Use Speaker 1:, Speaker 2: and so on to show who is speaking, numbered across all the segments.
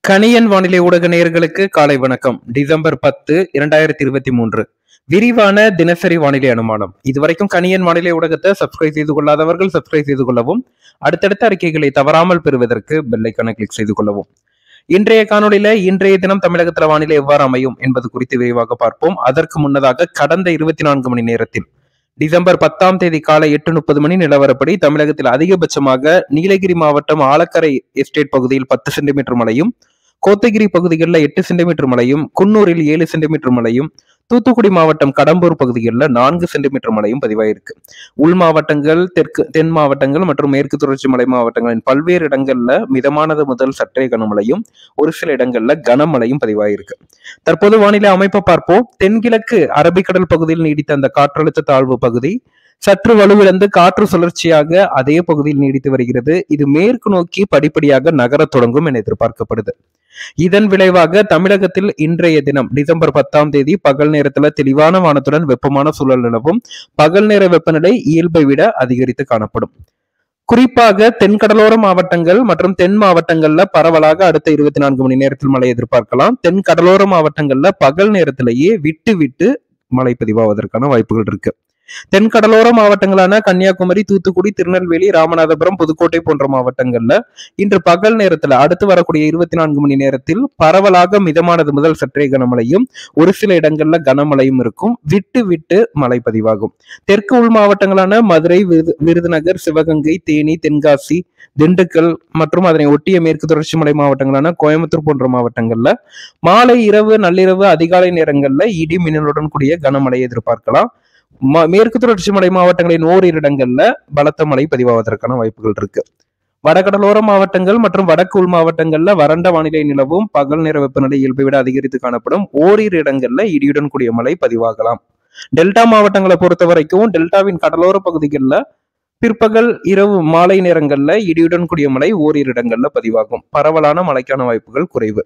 Speaker 1: கணியன் வானிலை ஊடக நேயர்களுக்கு காலை வணக்கம் டிசம்பர் பத்து இரண்டாயிரத்தி இருபத்தி மூன்று விரிவான தினசரி வானிலை அனுமானம் இதுவரைக்கும் கணியன் வானிலை ஊடகத்தை சப்ஸ்கிரைப் செய்து கொள்ளாதவர்கள் சப்ஸ்கிரைப் செய்து கொள்ளவும் அடுத்தடுத்த அறிக்கைகளை தவறாமல் பெறுவதற்கு பெல்லைக்கான கிளிக் செய்து கொள்ளவும் இன்றைய காணொளியில இன்றைய தினம் தமிழகத்துல வானிலை எவ்வாறு அமையும் என்பது குறித்து விரிவாக பார்ப்போம் அதற்கு முன்னதாக கடந்த இருபத்தி நான்கு மணி நேரத்தில் டிசம்பர் பத்தாம் தேதி காலை எட்டு முப்பது மணி நிலவரப்படி தமிழகத்தில் அதிகபட்சமாக நீலகிரி மாவட்டம் ஆலக்கரை எஸ்டேட் பகுதியில் பத்து சென்டிமீட்டர் மழையும் கோத்தகிரி பகுதிகளில் எட்டு சென்டிமீட்டர் மழையும் குன்னூரில் ஏழு சென்டிமீட்டர் மழையும் தூத்துக்குடி மாவட்டம் கடம்பூர் பகுதிகளில் நான்கு சென்டிமீட்டர் மழையும் பதிவாயிருக்கு உள் மாவட்டங்கள் தெற்கு தென் மாவட்டங்கள் மற்றும் மேற்கு தொடர்ச்சி மலை மாவட்டங்களின் பல்வேறு இடங்கள்ல மிதமானது முதல் சற்றே கனமழையும் ஒரு சில இடங்கள்ல கனமழையும் பதிவாயிருக்கு தற்போது வானிலை அமைப்பை பார்ப்போம் தென்கிழக்கு அரபிக்கடல் பகுதியில் நீடித்த அந்த காற்றழுத்த தாழ்வு பகுதி சற்று வலுவிழந்து காற்று சுழற்சியாக அதே பகுதியில் நீடித்து வருகிறது இது மேற்கு நோக்கி படிப்படியாக நகரத் தொடங்கும் என எதிர்பார்க்கப்படுது இதன் விளைவாக தமிழகத்தில் இன்றைய தினம் டிசம்பர் பத்தாம் தேதி பகல் நேரத்துல தெளிவான வானத்துடன் வெப்பமான சூழல் நிலவும் பகல் நேர வெப்பநிலை இயல்பை விட அதிகரித்து காணப்படும் குறிப்பாக தென்கடலோர மாவட்டங்கள் மற்றும் தென் மாவட்டங்கள்ல பரவலாக அடுத்த இருபத்தி நான்கு மணி நேரத்தில் மழை எதிர்பார்க்கலாம் தென் கடலோர மாவட்டங்கள்ல பகல் நேரத்திலேயே விட்டு விட்டு மழை பதிவாவதற்கான வாய்ப்புகள் இருக்கு தென் கடலோர மாவட்டங்களான கன்னியாகுமரி தூத்துக்குடி திருநெல்வேலி ராமநாதபுரம் புதுக்கோட்டை போன்ற மாவட்டங்கள்ல இன்று பகல் நேரத்துல அடுத்து வரக்கூடிய இருபத்தி நான்கு மணி நேரத்தில் பரவலாக மிதமானது முதல் சற்றே கனமழையும் ஒரு சில இடங்கள்ல கனமழையும் இருக்கும் விட்டு விட்டு மழை பதிவாகும் தெற்கு உள் மாவட்டங்களான மதுரை விருது விருதுநகர் சிவகங்கை தேனி தென்காசி திண்டுக்கல் மற்றும் அதனை ஒட்டிய மேற்கு தொடர்ச்சி மலை மாவட்டங்களான கோயம்புத்தூர் போன்ற மாவட்டங்கள்ல மாலை இரவு நள்ளிரவு அதிகாலை நேரங்கள்ல இடி மின்னலுடன் கூடிய கனமழையை எதிர்பார்க்கலாம் ம- மேற்கு தொடர்ச்சி மலை மாவட்டங்களின் ஓரிரு இடங்கள்ல பலத்த மழை பதிவாவதற்கான வாய்ப்புகள் இருக்கு வடகடலோர மாவட்டங்கள் மற்றும் வடக்கு உள் மாவட்டங்கள்ல வறண்ட வானிலை நிலவும் பகல் நேர வெப்பநிலை இயல்பை விட அதிகரித்து காணப்படும் ஓரிரு இடங்கள்ல இடியுடன் கூடிய மழை பதிவாகலாம் டெல்டா மாவட்டங்களை பொறுத்த வரைக்கும் டெல்டாவின் கடலோர பகுதிகளில் பிற்பகல் இரவு மாலை நேரங்கள்ல இடியுடன் கூடிய மழை ஓரிரு இடங்கள்ல பதிவாகும் பரவலான மழைக்கான வாய்ப்புகள் குறைவு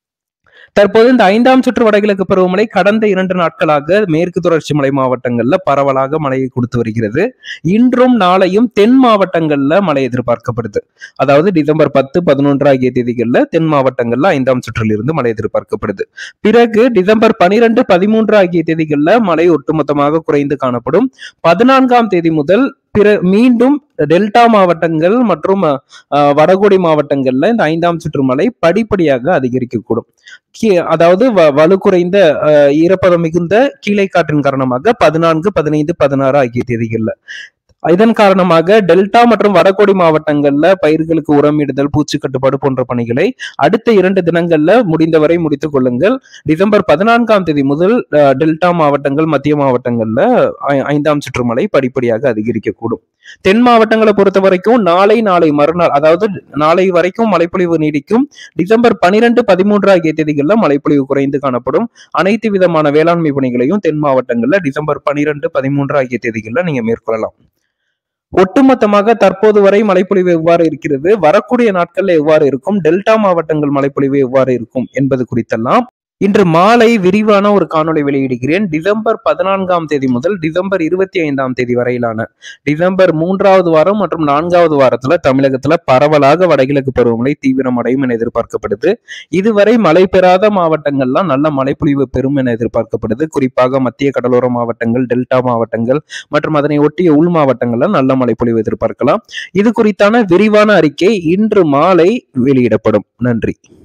Speaker 1: தற்போது இந்த ஐந்தாம் சுற்று வடகிழக்கு பருவமழை கடந்த இரண்டு நாட்களாக மேற்கு தொடர்ச்சி மலை மாவட்டங்கள்ல பரவலாக மழையை கொடுத்து வருகிறது இன்றும் நாளையும் தென் மாவட்டங்கள்ல மழை எதிர்பார்க்கப்படுது அதாவது டிசம்பர் பத்து பதினொன்று ஆகிய தேதிகள்ல தென் மாவட்டங்கள்ல ஐந்தாம் சுற்றில் இருந்து மழை எதிர்பார்க்கப்படுது பிறகு டிசம்பர் பனிரெண்டு பதிமூன்று ஆகிய தேதிகள்ல மழை ஒட்டுமொத்தமாக குறைந்து காணப்படும் பதினான்காம் தேதி முதல் பிற மீண்டும் டெல்டா மாவட்டங்கள் மற்றும் அஹ், வடகோடி மாவட்டங்கள்ல இந்த ஐந்தாம் சுற்று மழை படிப்படியாக அதிகரிக்கக்கூடும் கீ- அதாவது வ- வலு குறைந்த அஹ், ஈரப்பதம் மிகுந்த கீழே காற்றின் காரணமாக பதினான்கு பதினைந்து பதினாறு ஆகிய தேதிகள்ல இதன் காரணமாக டெல்டா மற்றும் வடகோடி மாவட்டங்கள்ல பயிர்களுக்கு உரமிடுதல் பூச்சி கட்டுப்பாடு போன்ற பணிகளை அடுத்த இரண்டு தினங்கள்ல முடிந்தவரை முடித்துக் கொள்ளுங்கள் டிசம்பர் பதினான்காம் தேதி முதல் அஹ், டெல்டா மாவட்டங்கள் மத்திய மாவட்டங்கள்ல ஐ- ஐந்தாம் சுற்று மழை படிப்படியாக அதிகரிக்கக்கூடும் தென் மாவட்டங்களை பொறுத்த வரைக்கும் நாளை நாளை மறுநாள் அதாவது நாளை வரைக்கும் மழைப்பொழிவு நீடிக்கும் டிசம்பர் பனிரெண்டு பதிமூன்று ஆகிய தேதிகளில் மழைப்பொழிவு குறைந்து காணப்படும் அனைத்து விதமான வேளாண்மை பணிகளையும் தென் மாவட்டங்கள்ல டிசம்பர் பனிரெண்டு பதிமூன்று ஆகிய தேதிகளில் நீங்க மேற்கொள்ளலாம் ஒட்டுமொத்தமாக தற்போது வரை மழைப்பொழிவு எவ்வாறு இருக்கிறது வரக்கூடிய நாட்கள்ல எவ்வாறு இருக்கும் டெல்டா மாவட்டங்கள் மழைப்பொழிவு எவ்வாறு இருக்கும் என்பது குறித்தெல்லாம் இன்று மாலை விரிவான ஒரு காணொளி வெளியிடுகிறேன் டிசம்பர் பதினான்காம் தேதி முதல் டிசம்பர் இருபத்தி ஐந்தாம் தேதி வரையிலான டிசம்பர் மூன்றாவது வாரம் மற்றும் நான்காவது வாரத்துல தமிழகத்துல பரவலாக வடகிழக்கு பருவமழை தீவிரமடையும் என எதிர்பார்க்கப்படுது இதுவரை மழை பெறாத மாவட்டங்கள்லாம் நல்ல மழைப்பொழிவு பெறும் என எதிர்பார்க்கப்படுது குறிப்பாக மத்திய கடலோர மாவட்டங்கள் டெல்டா மாவட்டங்கள் மற்றும் அதனை ஒட்டிய உள் மாவட்டங்கள்ல நல்ல மழைப்பொழிவு எதிர்பார்க்கலாம் இது குறித்தான விரிவான அறிக்கை இன்று மாலை வெளியிடப்படும் நன்றி